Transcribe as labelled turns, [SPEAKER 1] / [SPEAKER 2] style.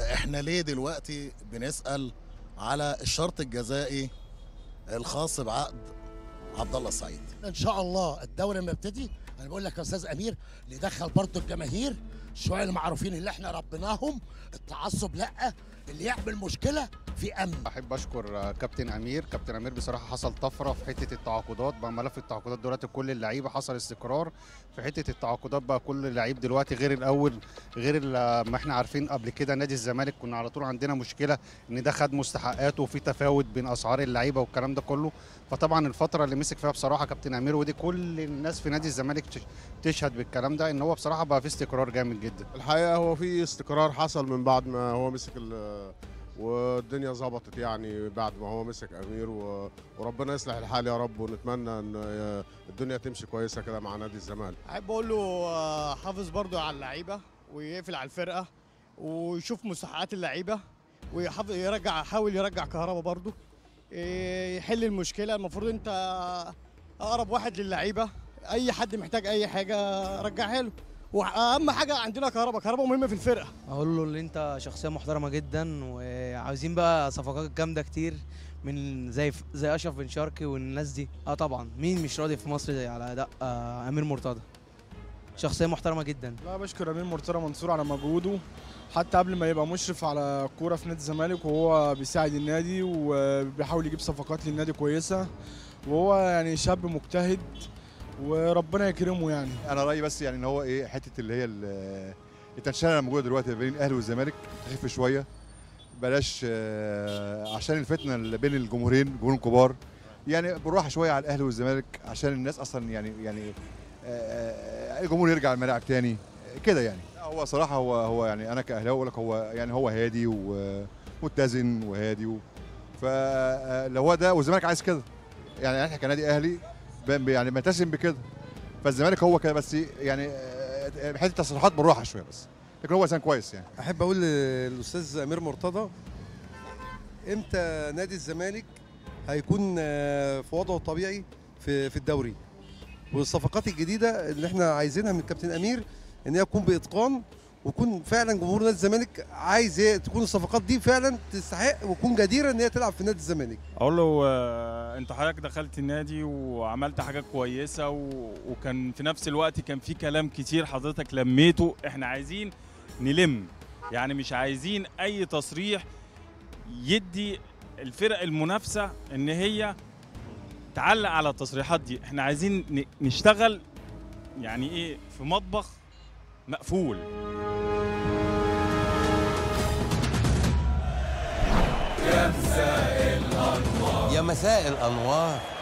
[SPEAKER 1] احنا ليه دلوقتي بنسال على الشرط الجزائي الخاص بعقد عبد الله السعيد
[SPEAKER 2] ان شاء الله الدوري لما يبتدي انا بقول لك يا استاذ امير اللي يدخل برضه الجماهير شويه المعروفين اللي احنا ربيناهم التعصب لا اللي يعمل مشكله في امن
[SPEAKER 3] احب اشكر كابتن امير كابتن امير بصراحه حصل طفره في حته التعاقدات بقى ملف التعاقدات دلوقتي كل اللعيبه حصل استقرار في حته التعاقدات بقى كل لعيب دلوقتي غير الاول غير ال- ما احنا عارفين قبل كده نادي الزمالك كنا على طول عندنا مشكله ان ده خد مستحقاته وفي تفاوت بين اسعار اللعيبه والكلام ده كله فطبعا الفتره اللي مسك فيها بصراحه كابتن امير ودي كل الناس في نادي الزمالك تش- تشهد بالكلام ده ان هو بصراحه بقى في استقرار جامد جدا
[SPEAKER 4] الحقيقه هو في استقرار حصل من بعد ما هو مسك ال- والدنيا ظبطت يعني بعد ما هو مسك امير و- وربنا يصلح الحال يا رب ونتمنى ان الدنيا تمشي كويسه كده مع نادي الزمالك
[SPEAKER 5] احب اقول له آه، حافظ برضو على اللعيبه ويقفل على الفرقه ويشوف مستحقات اللعيبه ويحافظ يرجع يحاول يرجع كهربا برضو إيه، يحل المشكله المفروض انت اقرب واحد للعيبه اي حد محتاج اي حاجه رجعها له واهم حاجه عندنا كهربا كهربا مهمه في الفرقه
[SPEAKER 6] اقول له ان انت شخصيه محترمه جدا وعاوزين بقى صفقات جامده كتير من زي زي اشرف بن شرقي والناس دي اه طبعا مين مش راضي في مصر زي على اداء آه امير مرتضى شخصيه محترمه جدا
[SPEAKER 7] لا بشكر امير مرتضى منصور على مجهوده حتى قبل ما يبقى مشرف على الكوره في نادي الزمالك وهو بيساعد النادي وبيحاول يجيب صفقات للنادي كويسه وهو يعني شاب مجتهد وربنا يكرمه يعني
[SPEAKER 8] انا رايي بس يعني ان هو ايه حته اللي هي ال- التنشنه اللي موجوده دلوقتي بين الاهلي والزمالك تخف شويه بلاش آه، عشان الفتنه اللي بين الجمهورين الجمهورين الكبار يعني بالراحه شويه على الاهلي والزمالك عشان الناس اصلا يعني يعني آه، الجمهور يرجع الملاعب تاني كده يعني لا، هو صراحه هو هو يعني انا كاهلاوي اقول لك هو يعني هو هادي ومتزن وهادي و فلو هو ده والزمالك عايز كده يعني احنا كنادي اهلي ب- يعني بنتسم بكده فالزمالك هو كده بس يعني آه، حته التصريحات بالراحه شويه بس لكن هو انسان كويس يعني
[SPEAKER 9] احب اقول للاستاذ امير مرتضى امتى نادي الزمالك هيكون آه، في وضعه الطبيعي في في الدوري والصفقات الجديده اللي احنا عايزينها من كابتن امير ان هي تكون باتقان ويكون فعلا جمهور نادي الزمالك عايز هي- تكون الصفقات دي فعلا تستحق وتكون جديره ان هي تلعب في نادي الزمالك
[SPEAKER 10] اقول له آه، انت حضرتك دخلت النادي وعملت حاجات كويسه و... وكان في نفس الوقت كان في كلام كتير حضرتك لميته احنا عايزين نلم يعني مش عايزين اي تصريح يدي الفرق المنافسه ان هي تعلق على التصريحات دي احنا عايزين ن... نشتغل يعني ايه في مطبخ مقفول
[SPEAKER 11] يا مساء الأنوار